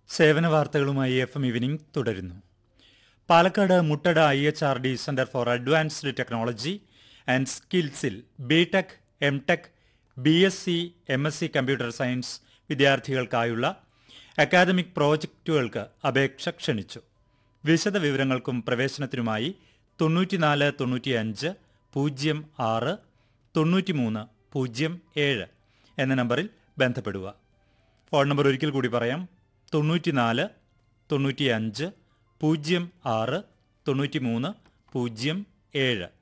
സേവന വാർത്തകളുമായി F M evening തുടരുന്നു Palakkad Muttada I H R D centre for advanced technology and സ്കിൽസിൽ B tech M tech B S C M S C computer science വിദ്യാർത്ഥികൾക്കായുള്ള academic പ്രോജക്റ്റുകൾക്ക് അപേക്ഷ ക്ഷണിച്ചു വിശദ വിവരങ്ങൾക്കും പ്രവേശനത്തിനുമായി തൊണ്ണൂറ്റിനാല് തൊണ്ണൂറ്റിയഞ്ച് പൂജ്യം ആറ് തൊണ്ണൂറ്റിമൂന്ന് പൂജ്യം ഏഴ് എന്ന നമ്പറിൽ ബന്ധപ്പെടുക ഫോൺ നമ്പർ ഒരിക്കൽ കൂടി പറയാം തൊണ്ണൂറ്റിനാല് തൊണ്ണൂറ്റിയഞ്ച് പൂജ്യം ആറ് തൊണ്ണൂറ്റിമൂന്ന് പൂജ്യം ഏഴ്